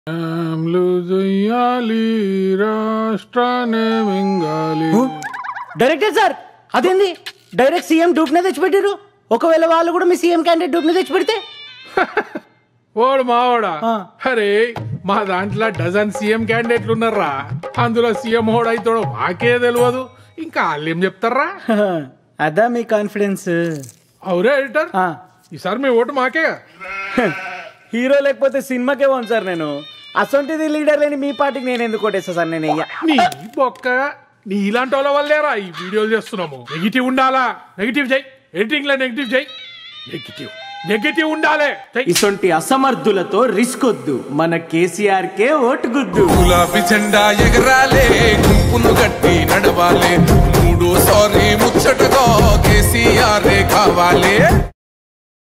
ఆమ్లు చెయ్యాలి రాష్ట్రాన్ని మింగాలి డైరెక్టర్ సార్ అదేంది డైరెక్ట్ సీఎం డూప్నే తెచ్చిపెట్టారు ఒకవేళ వాళ్ళు కూడా మీ సీఎం క్యాండిడేట్ డూప్నే తెచ్చిపెడితే ఓడు మావాడా ఆ. అరే మా దాంట్లో డజన్ సీఎం క్యాండిడేట్లు ఉన్నారా అందులో సీఎం హోడ్ అవుతాడో మాకే తెలియదు ఇంకా వాళ్ళు ఏం చెప్తారా అదా మీ కాన్ఫిడెన్స్ అవురే ఎడిటర్ ఈసారి మీ ఓటు మాకే హీరో లేకపోతే సినిమాకే పోను సార్ నేను అసొంటిది లీడర్ లేని మీ పార్టీకి నేను ఎందుకు కొట్టేస్తా సార్ నేను అయ్యా నీ బొక్క నీ ఇలాంటి వాళ్ళ వల్లేరా ఈ వీడియోలు చేస్తున్నాము నెగిటివ్ ఉండాలా నెగిటివ్ చెయ్యి ఎడిటింగ్ లో నెగిటివ్ చెయ్యి నెగిటివ్ నెగిటివ్ ఉండాలి చెయ్. ఇసొంటి అసమర్థులతో రిస్క్ వద్దు మన కేసీఆర్ కే ఓటు గుద్దు గులాబీ జెండా ఎగరాలే గుంపును గట్టి నడవాలే మూడో సారి ముచ్చటగా కేసీఆర్ కావాలే